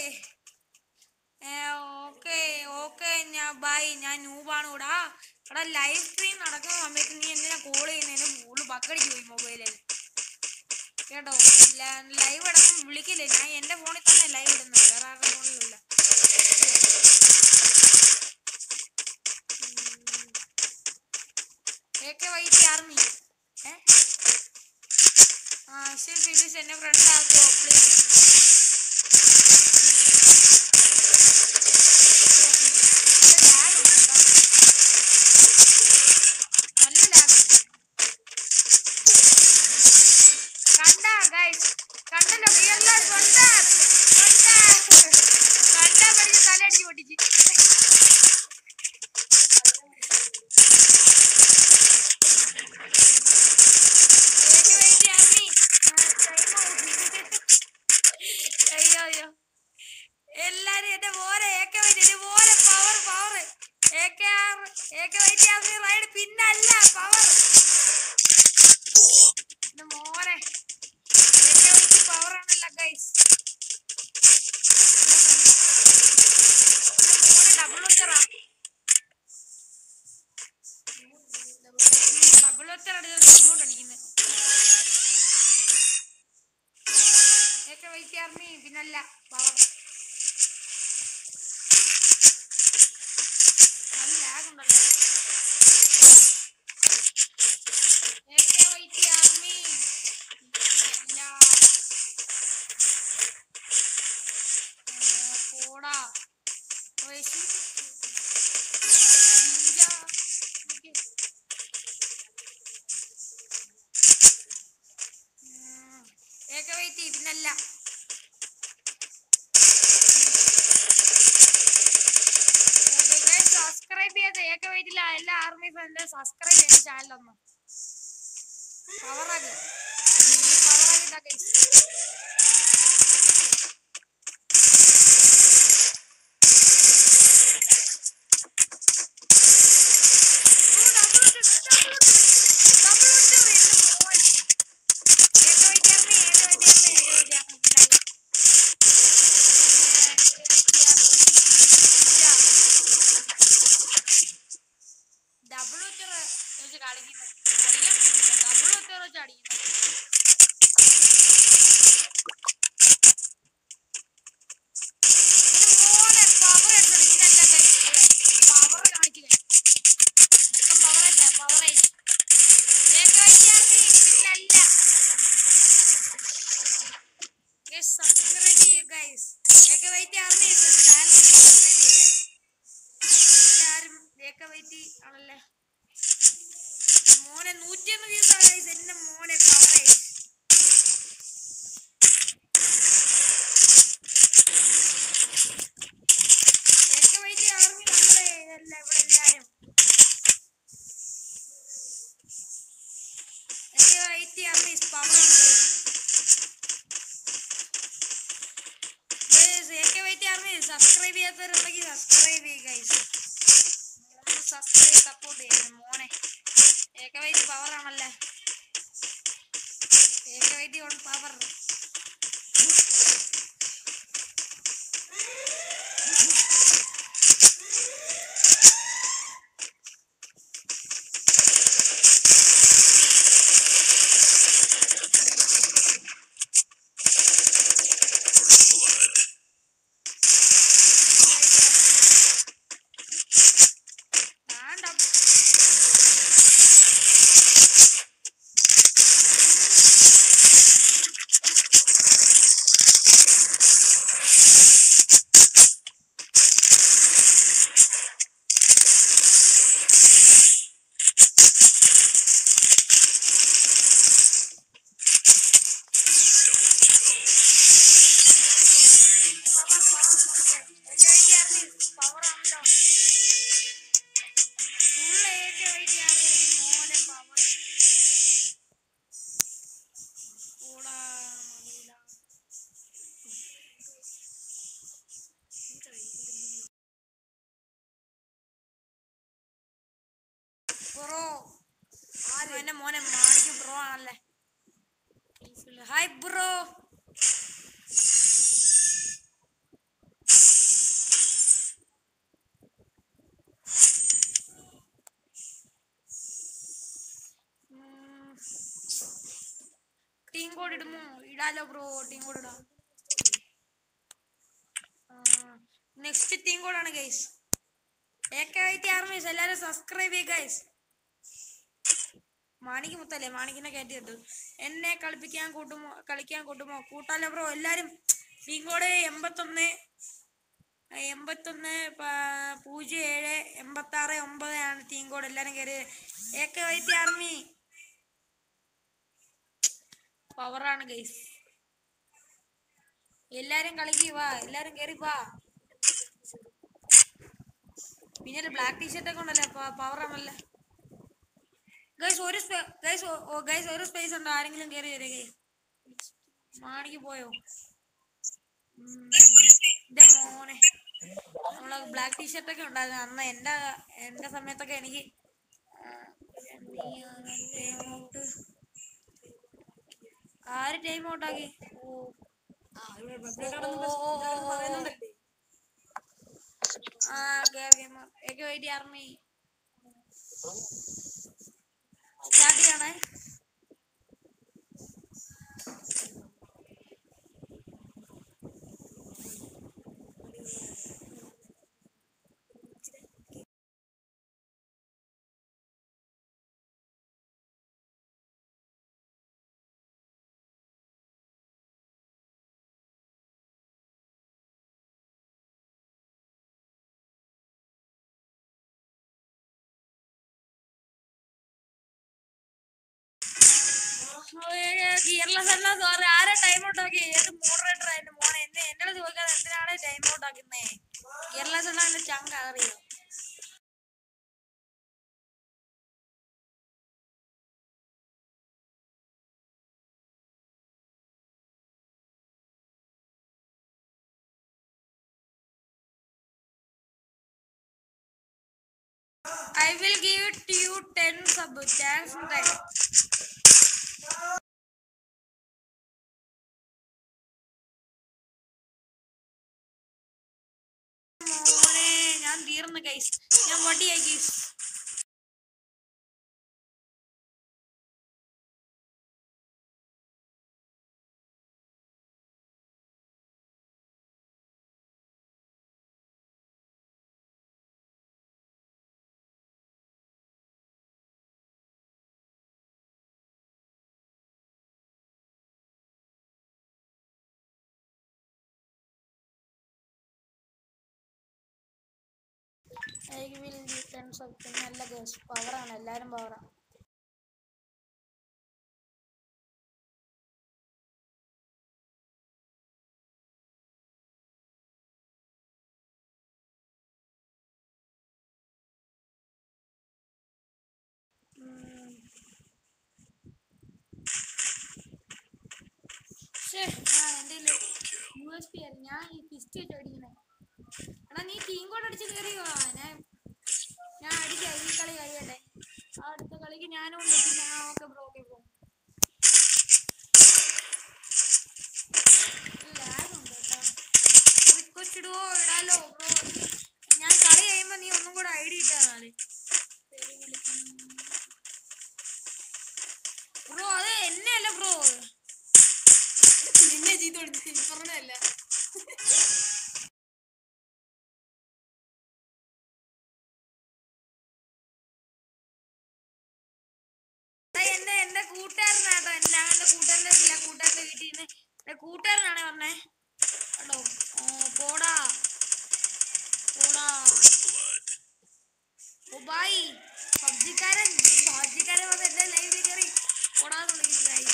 S1: ഓക്കെ ഓക്കെ ഞാൻ ബൈ ഞാൻ നൂബാണ് കൂടാ എടാ ലൈവ് സ്ട്രീം നടക്കുന്ന സമയത്ത് നീ എന്തിനാ കോൾ ചെയ്യുന്നതിന് ഫുള്ള് ബക്കടിച്ച് പോയി മൊബൈലിൽ കേട്ടോ ലൈവ് അടക്കം വിളിക്കില്ലേ ഞാൻ എന്റെ ഫോണിൽ തന്നെ ലൈവ് ഇടുന്നത് വേറെ ആരുടെ ഫോണിലില്ല ഏക്കെ വൈറ്റ് ആർമി ഏ ആ ശരി ഫിലിസ് എന്നെ ഫ്രണ്ട് ആക്കോ പ്ലീസ് നല്ല ലാഗ് കണ്ടാ ഗൈസ് കണ്ടല്ലോ റിയൽ കണ്ടാ കണ്ടാ കണ്ടാ പഠിച്ച് തലയടിച്ച് പൊട്ടിച്ച് ഏക്ക് വെയിറ്റ് ആർമി അയ്യോ അയ്യോ എല്ലാരും എന്റെ മോനെ ഏക്ക വെയിറ്റ് എന്റെ മോനെ power power AK R AK white army ride പിന്നല്ല പവർ എന്റെ മോനെ ഏക്ക വെയിറ്റ് പവർ ആണല്ലോ ഗൈസ് ഡബിൾ ഒറ്ററാ ഡബിൾ ഒറ്റർ ഇങ്ങോട്ട് അടിക്കുന്നത് ഏക്ക വെയിറ്റ് ആർമി പിന്നല്ല പവർ നല്ല ലാഗ് ഉണ്ടല്ലോ ഏക്കെ വൈറ്റി ആർമി ഇല്ല ഏ, പോടാ വയസ്സി നിഞ്ച എനിക്ക് ഉം, ഏക്കെ വൈറ്റി പിന്നല്ല സബ്സ്ക്രൈബ് ചെയ്ത് ഏക വെയിറ്റില്ല എല്ലാ ആർമി ഫ്രണ്ട് സബ്സ്ക്രൈബ് ചെയ്ത് ചാനലൊന്ന് പവറാക്ക് പവറാക്കിട്ടാ ഗൈസ് ഡബിൾ ഒറ്റ വെച്ച് കളിക്കുന്നത് ഡബിൾ ഒറ്റ വെച്ച് അടിക്കുന്നത് മോനെ പവർ എടുത്തില്ല പവർ കാണിക്കുക പവറേജ് പവറേജ് പിന്നല്ല സബ്സ്ക്രൈബ് ചെയ്യുക guys AK white army channel subscribe ചെയ്യുക എല്ലാരും ഏക വൈറ്റ് ആണല്ലേ മോനെ നൂറ്റിയൊന്ന് വ്യൂസ് ആണ് ഗൈസ് എന്റെ മോനെ പവറേജ് ഏക വൈറ്റ് ആർമി നമ്മളെ എല്ലാ ഇവിടെ എല്ലാരും ഏക വൈറ്റ് ആർമി പവർ ആണ് guys AK white army subscribe ചെയ്യാത്തവരുണ്ടെങ്കിൽ സബ്സ്ക്രൈബ് ചെയ്യുക ഗൈസ് സബ്സ്ക്രൈബ് സപ്പോർട്ട് ചെയ്യുന്നു മോനെ ഏക വൈറ്റ് പവർ ആണല്ലേ ഏക വൈറ്റ് ഓൺ പവർ ഇടാലോ ബ്രോ ടീം കോഡ് ഇടാം നെക്സ്റ്റ് ടീം കോഡാണ് guys A K I T armies എല്ലാവരും സബ്സ്ക്രൈബ് ചെയ്യുക ഗൈസ് മാണിക്ക് മുത്തല്ലേ മാണിക്കിനെ കയറ്റി ഇട്ടു എന്നെ കളിപ്പിക്കാൻ കൂട്ടുമോ കളിക്കാൻ കൂട്ടുമോ കൂട്ടാലോ ബ്രോ എല്ലാരും ടീം കോഡ് എൺപത്തൊന്ന് എൺപത്തൊന്ന് പ- പൂജ്യം ഏഴ് എൺപത്തി ആറ് ഒമ്പത് ആണ് ടീം കോഡ് എല്ലാരും കയറി A K I T army പവറാണ് ഗൈസ് എല്ലാരും കളിക്ക് വാ എല്ലാരും കേറി വാ പിന്നെ ബ്ലാക്ക് ടീഷർട്ട് ഒക്കെ ഉണ്ടല്ലേ പവർ ആണല്ലേ ഗൈസ് ഒരു ഗൈസ് ഗൈസ് ഒരു സ്പേസ് ഉണ്ടോ ആരെങ്കിലും കയറി വരെ ഗൈസ് മാണിക്ക് പോയോ ഉം, എന്റെ മോനെ നമ്മളെ ബ്ലാക്ക് ടീഷർട്ട് ഒക്കെ ഉണ്ടായിരുന്നു അന്ന് എന്റെ എന്റെ സമയത്തൊക്കെ എനിക്ക് ആ, ടൈം ഔട്ട് ആര് ടൈം ഔട്ടാക്കി ഓ ആ ഗെയിമർ എനിക്ക് വേണ്ടി ആർമി സ്റ്റാർട്ട് ചെയ്യണേ ഗിയർലെസ് അല്ല സോറി ആരാ ടൈം ഔട്ട് ആക്കി ഏത് മോഡറേറ്റർ ആയിട്ട് മോനെ എന്നെ എന്റെ അടുത്ത് ചോദിക്കാതെ എന്തിനാണ് ടൈം ഔട്ട് ആക്കുന്നേ ഗിയർലെസ് അല്ല എന്റെ ചങ്ക അറിയോ I will give it to you 10 sub. Thanks, time. മോനെ ഞാൻ തീർന്നു ഗൈസ് ഞാൻ വടിയായി guys I will give 10 sub. പിന്നെ നല്ല ഗൈസ് പവറാണ് എല്ലാരും പവറാണ് യു എസ് പി ആയിരുന്നു ഞാൻ ഈ പിസ്റ്റ് വെച്ച് അടിക്കണേ എടാ നീ ടീം കോഡ് അടിച്ച് കയറിയോ ഞാൻ ഞാൻ അടിക്കാം ഈ കളി കഴിയട്ടെ ആ അടുത്ത കളിക്ക് ഞാനും ഉണ്ട് പിന്നെ ആ ഓക്കെ ബ്രോ ഓക്കെ ബ്രോ ലാഗുണ്ട് കേട്ടോ റിക്വസ്റ്റ് ഇടുവോ ഇടാലോ ബ്രോ ഞാൻ കളി കഴിയുമ്പോ നീ ഒന്നും കൂടെ ഐ ഡി ഇട്ടാ നാളെ ബ്രോ അത് എന്നെ അല്ല ബ്രോ
S4: നിന്നെ ചെയ്ത് കൊടുത്ത് പറഞ്ഞല്ല
S1: എന്റെ എന്റെ കൂട്ടുകാരനാട്ടോ എന്റെ എന്റെ കൂട്ടുകാരന്റെ ഇല്ല കൂട്ടുകാരന്റെ വീട്ടിൽ നിന്ന് എന്റെ കൂട്ടുകാരനാണേ പറഞ്ഞേ കേട്ടോ ഓ പോടാ പോടാ ഓ ബായ് പബ്ജിക്കാരൻ പബ്ജിക്കാരൻ വന്ന് എന്റെ ലൈവിൽ കയറി പോടാന്ന് വിളിക്കുന്നതായി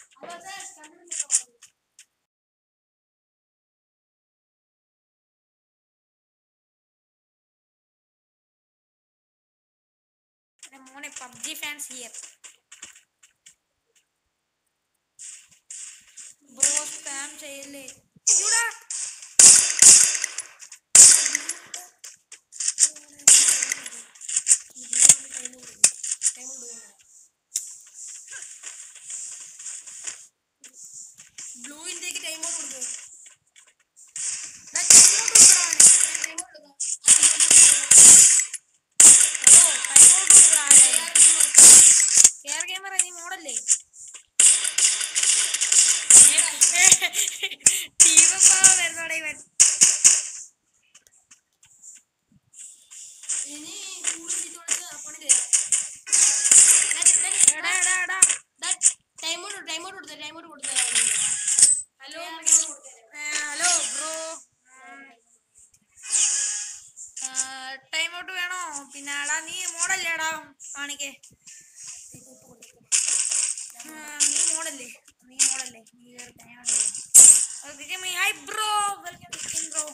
S1: മോനെ PUBG fans here bro spam ചെയ്യല്ലേ ചൂടാ
S4: ബ്ലൂവിന്റേക്ക് ടൈം ഔട്ട് കൊടുക്കുക
S1: ദാ ടൈമൗട്ട് കൊടുക്കടാ അവന്.
S4: ടൈം ഔട്ട് കൊടുക്കുക
S1: ബ്രോ, ടൈമൗട്ട് കൊടുക്കടാ അവന്. കെയർ ഗെയിമർ നീ മോഡല്ലേ ടീമപ്പാവ വരുന്നോടെ ഇവൻ
S4: ഇനി കൂടുതൽ ഇതോടെ അപ്പോണിട്ട് വരാം
S1: എടാ എടാ എടാ
S4: ടൈമോട്ട് ടൈമോട്ട് കൊടുത്തേ ടൈമോട്ട് കൊടുത്തേ
S1: hello hello bro time out വേണോ പിന്നെ എടാ നീ മോഡല്ലേടാ കാണിക്കേ ആ, നീ മോഡല്ലേ നീ മോഡല്ലേ നീ കേറി time out hi bro welcome bro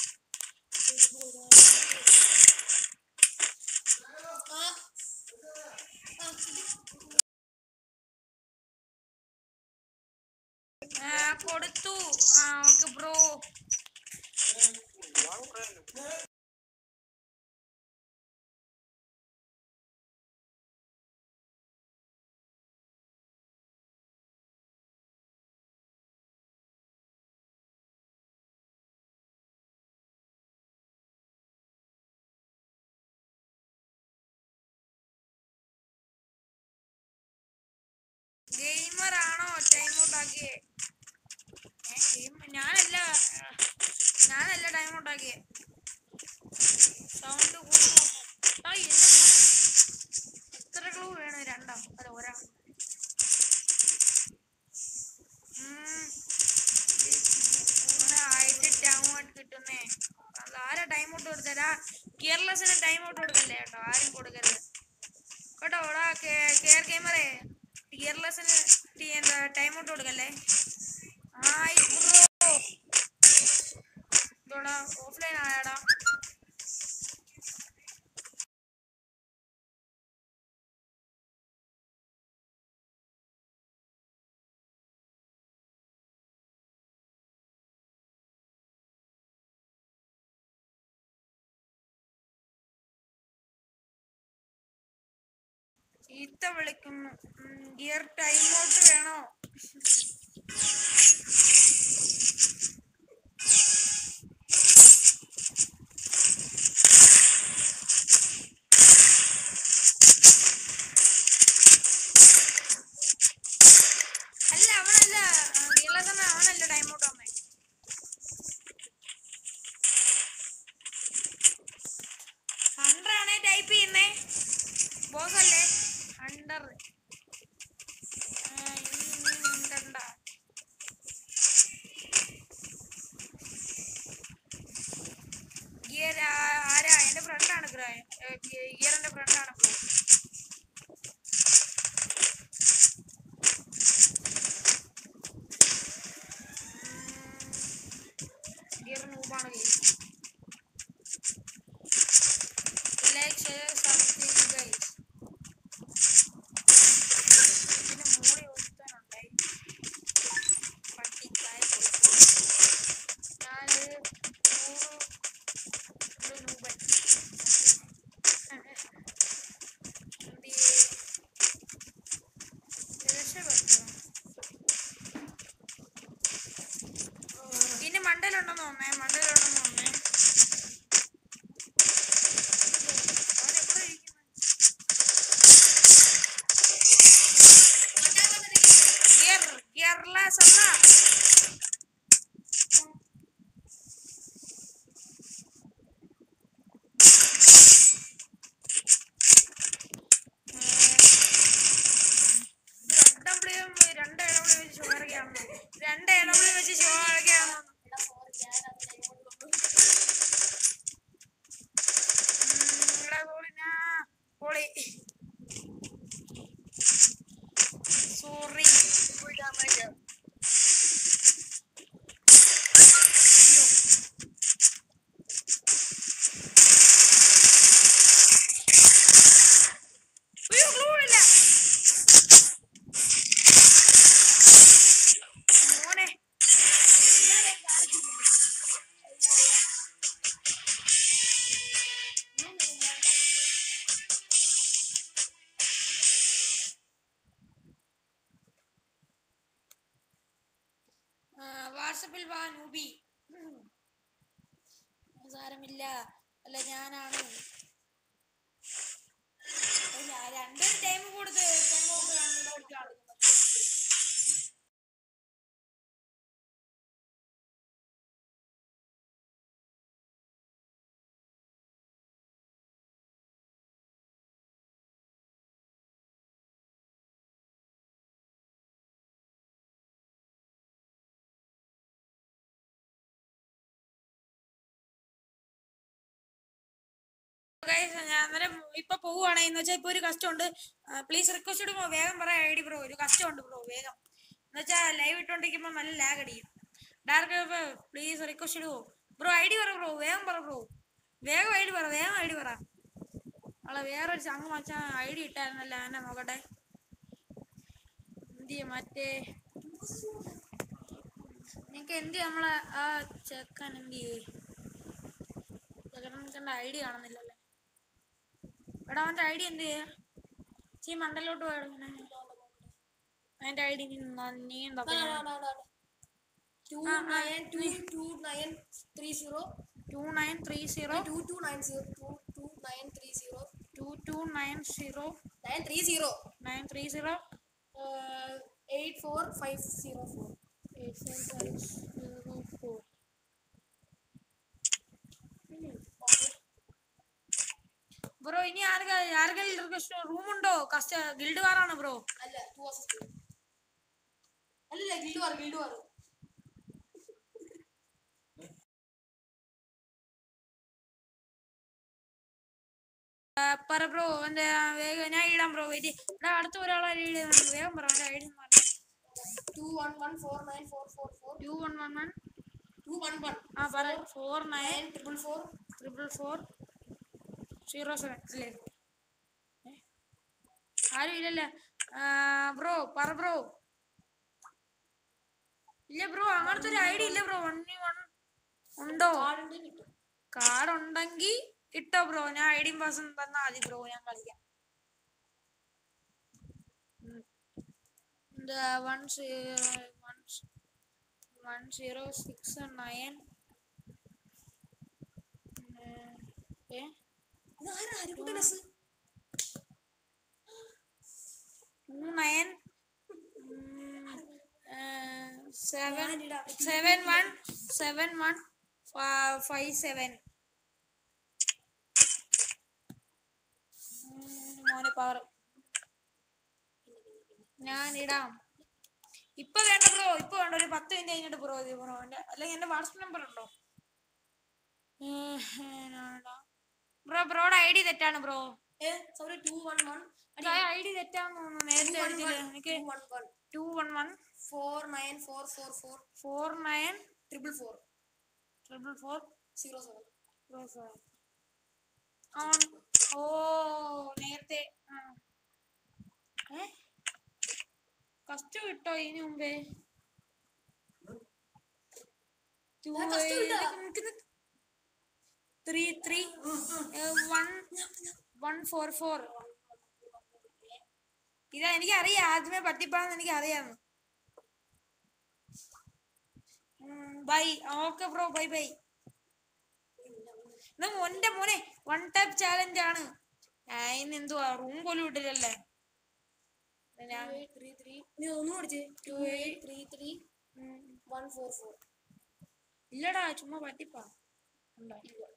S1: കൊടുത്തു ആ ഓക്കെ ബ്രോ ഗെയിമർ ആണോ ടൈം ഔട്ട് ആക്കിയേ ഏ, game- ഞാനല്ല ആ, ഞാനല്ല ടൈം ഔട്ട് ആക്കിയേ സൗണ്ട് കൂടുന്നു ആ എന്നെ മോനെ. എത്ര ക്ലൂ വേണം രണ്ടോ അല്ല ഒരാ ആയിട്ട് ടൈം ഔട്ട് കിട്ടുന്നേ അത് ആരാ ടൈം ഔട്ട് കൊടുത്തരാ കെയർലെസ്സിന് ടൈം ഔട്ട് കൊടുക്കല്ലേ കേട്ടോ ആരും കൊടുക്കരുത് കേട്ടോ എടാ കെയർ ഗെയിമറേ ടിയർലെസ്സിന് എന്താ ടൈം ഔട്ട് കൊടുക്കല്ലേ ആയി ബ്രോ ഇതോടാ ഓഫ്ലൈൻ ആയാടാ ചീത്ത വിളിക്കുന്നു ഗിയർ ടൈം ഔട്ട് വേണോ അല്ല അവനല്ല ഗിയർലെസ് അവനല്ല ടൈം ഔട്ട് വന്നേ ഹണ്ടർ ആണേ ടൈപ്പ് ചെയ്യുന്നേ ബോസ് അല്ലേ ഹണ്ടർ കണ്ട ഗിയർ ആരാ എന്റെ ഫ്രണ്ടാണ് ഗിയറിന്റെ ഫ്രണ്ടാണ് ബ്രോ ഗിയർ നൂബാണ് ലൈക്ക് ഷെയർ സംതിങ് ഗൈസ് ഇതിന് മൂടി ഒരുത്താനുണ്ടായി പട്ടിക്കായ ഞാനൊരു നൂറ് ഒരു രൂപൻ എന്തിയെ രക്ഷപ്പെട്ടു ഇനി മണ്ടയിലുണ്ടെന്ന് തോന്നേ മണ്ടയിലുണ്ടെന്ന് തോന്നേ അവനെവിടെ ഇരിക്കുന്നു ഗിയർ ഗിയർലെസ് എന്നാ രണ്ട് ഇടവിളി വെച്ച് ചോറുകയാണെന്ന് രണ്ട് ഇടവിളി വെച്ച് ചോറുകയാണെന്ന് നിങ്ങളെ ഗോളിനാ ഗോളി സോറി അയ്യോ ഗ്ലൂളില്ല മോനെ വാട്സപ്പിൽ വാ നൂബി സാരമില്ല അല്ല ഞാനാണ് ഇല്ല, രണ്ടൊരു ടൈം കൊടുത്ത് ടൈം കൊടുത്ത് Guys, ഞാൻ അന്നേരം ഇപ്പൊ പോവുകയാണെ എന്ന് വെച്ചാൽ ഇപ്പൊ ഒരു കഷ്ടം ഉണ്ട് പ്ലീസ് റിക്വസ്റ്റ് ഇടുമ്പോ വേഗം പറ ഐ ഡി ബ്രോ ഒരു കഷ്ടം ഉണ്ട് ബ്രോ വേഗം എന്ന് വെച്ചാൽ ലൈവ് ഇട്ടോണ്ടിരിക്കുമ്പോ നല്ല ലാഗ് അടിക്കും ഡാർക്ക് പ്ലീസ് റിക്വസ്റ്റ് ഇടുവോ ബ്രോ ഐ ഡി പറ ബ്രോ വേഗം പറ ബ്രോ വേഗം ഐ ഡി പറ വേഗം ഐ ഡി പറ അല്ല വേറൊരു ചങ്ങ് മച്ചാൻ ഐ ഡി ഇട്ടായിരുന്നല്ല എന്നെ നോക്കട്ടെ എന്ത് ചെയ്യും മറ്റേ നിനക്ക് എന്ത് ചെയ്യും നമ്മളെ ആ ചെക്കൻ എന്ത് ചെയ്യേ ചെക്കൻ്റെ ഐ ഡി കാണുന്നില്ലല്ലേ എടാ അവൻ്റെ ഐ ഡി എന്ത് ചെയ്യാ ചീ മണ്ടലോട്ട് പോയാ അതിന്റെ ഐ ഡി നീണ്ട
S4: ടു
S1: ആ, ആ,
S4: nine two two nine three zero
S1: two nine three zero
S4: two two nine zero two two nine three zero
S1: two two nine zero
S4: nine three zero
S1: nine three zero
S4: eight four five zero four
S1: eight four five zero four bro ഇനി ആർക്കാ ആർക്കെങ്കിലും റൂമുണ്ടോ custom guild വാറാണ് bro
S4: അല്ല two assist അല്ലല്ല guild war guild war
S1: പറ bro എന്റെ വേഗം ഞാൻ ഇടാം ബ്രോ വെയിറ്റ് എടാ അടുത്ത ഒരാളെ read ചെയ്യുന്നുണ്ട്. വേഗം പറ എന്റെ I D
S4: two one one four nine four four four
S1: two one one one
S4: two one one
S1: ആ പറ four nine
S4: nine triple four
S1: triple four zero seven അല്ലേ ഏ? ആരും ഇല്ലല്ലേ ബ്രോ പറ ബ്രോ ഇല്ല ബ്രോ അങ്ങനത്തെ ഒരു ഐഡിയ ഇല്ല ബ്രോ വൺ വൺ ഉണ്ടോ
S4: കാർഡ് കിട്ടും
S1: കാർഡ് ഉണ്ടെങ്കിൽ ഇട്ടോ ബ്രോ ഞാൻ ഐ ഡി പാസും തന്നാ മതി ബ്രോ ഞാൻ കളിക്കാം one one one zero six nine ഏ
S4: ഇതാരാ ഹരിക്കുട്ടനസ്
S1: two nine seven seven one seven one five seven മോനെ പവർ ഞാൻ ഇടാം ഇപ്പൊ വേണ്ട ബ്രോ ഇപ്പൊ വേണ്ട ഒരു പത്ത് മിനിറ്റ് കഴിഞ്ഞിട്ട് ബ്രോ ഇത് ബ്രോ എന്റെ അല്ലെങ്കിൽ എന്റെ വാട്സപ്പ് നമ്പർ ഉണ്ടോ ബ്രോ ബ്രോയുടെ ഐ ഡി തെറ്റാണ് ബ്രോ
S4: ഏ sorry two one one
S1: I D തെറ്റാന്ന് തോന്നുന്നു നേരത്തെ അടിച്ചില്ല എനിക്ക്
S4: two one one
S1: two one one
S4: four nine four four four
S1: four nine
S4: triple four
S1: triple four
S4: zero seven
S1: on ഓ നേരത്തെ ആ. ഏ കസ്റ്റ് കിട്ടോ ഇതിനു മുമ്പേ
S4: ഞാൻ കസ്റ്റ് വിട്ടാ?
S1: Three three one one four four ഇതാ എനിക്ക് അറിയാം ആദ്യമേ പറ്റിപ്പാന്ന് എനിക്ക് അറിയാന്ന് bye okay bro bye bye എന്നാ മോന്റെ മോനെ വൺ ടൈപ്പ് ചാലഞ്ച് ആണ് അതിന് എന്തുവാ റൂം പോലും ഇട്ടില്ലല്ലേ ഞാൻ
S4: ത്രീ ത്രീ നീ ഒന്നും പഠിച്ചേ ടു എയ്റ്റ് ത്രീ ത്രീ
S1: ഉം.
S4: വൺ ഫോർ ഫോർ
S1: ഇല്ലടാ ചുമ്മാ പറ്റിപ്പാ ഉണ്ടോ?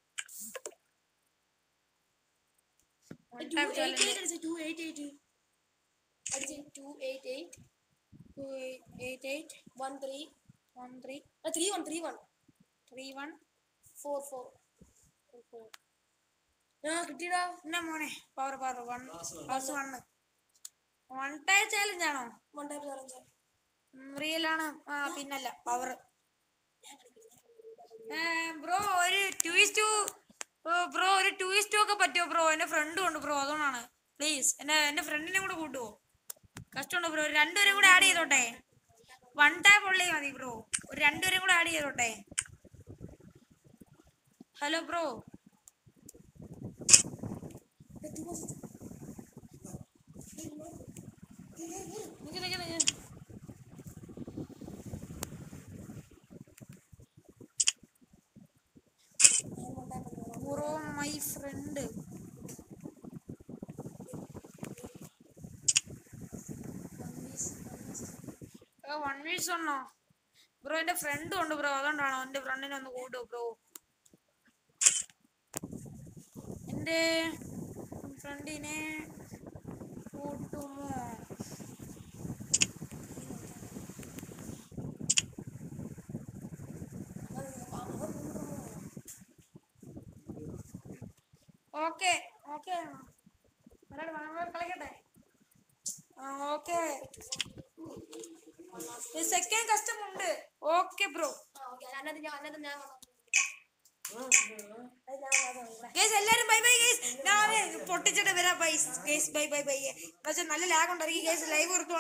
S1: One
S4: two
S1: type
S4: eight
S1: challenge.
S4: Eight അടിച്ചേ ടു എയ്റ്റ് എയ്റ്റ് അടിച്ചേ two eight eight
S1: Two eight eight eight
S4: one three
S1: one three
S4: three one three one
S1: three one
S4: four four
S1: two four.
S4: ആ കിട്ടിയടാ
S1: എന്നാ മോനെ power power one plus one one type challenge ആണോ
S4: one type challenge
S1: real ആണ് ആ പിന്നല്ല power bro ഒരു twist bro ഒരു ട്വിസ്റ്റ് ഒക്കെ പറ്റുമോ ബ്രോ എന്റെ ഫ്രണ്ടും ഉണ്ട് ബ്രോ അതുകൊണ്ടാണ് പ്ലീസ് എന്റെ എന്റെ ഫ്രണ്ടിനെ കൂടെ കൂട്ടുവോ കഷ്ടമുണ്ട് ബ്രോ രണ്ടുപേരും കൂടെ ആഡ് ചെയ്തോട്ടെ വൺ ടൈപ്പ് ഉള്ളേ മതി ബ്രോ ഒരു രണ്ടുപേരും കൂടെ ആഡ് ചെയ്തോട്ടെ ഹലോ ബ്രോ നിക്ക് നിക്ക് നിക്ക് bro my friend one weeks ഉണ്ടോ ബ്രോ എന്റെ ഫ്രണ്ടും ഉണ്ട് ബ്രോ അതുകൊണ്ടാണോ എന്റെ ഫ്രണ്ടിനെ ഒന്ന് കൂട്ടോ ബ്രോ എന്റെ ഫ്രണ്ടിനെ കൂട്ടുമോ ഓക്കെ ഓക്കെ കളിക്കട്ടെ ഓക്കെ സെക്കൻഡ് കസ്റ്റം ഉണ്ട് ഓക്കെ ബ്രോ
S4: അതിനകത്ത് ഞാൻ അതിനകത്ത് ഞാൻ
S1: ഗൈസ് എല്ലാരും ബൈ ബൈ ഗൈസ് ഞാൻ പൊട്ടിച്ചിട്ട് വരാം bye guys bye bye bye പക്ഷെ നല്ല ലാഗ് ഉണ്ടായിരിക്കും ഗൈസ് ലൈവ് കൊടുത്തു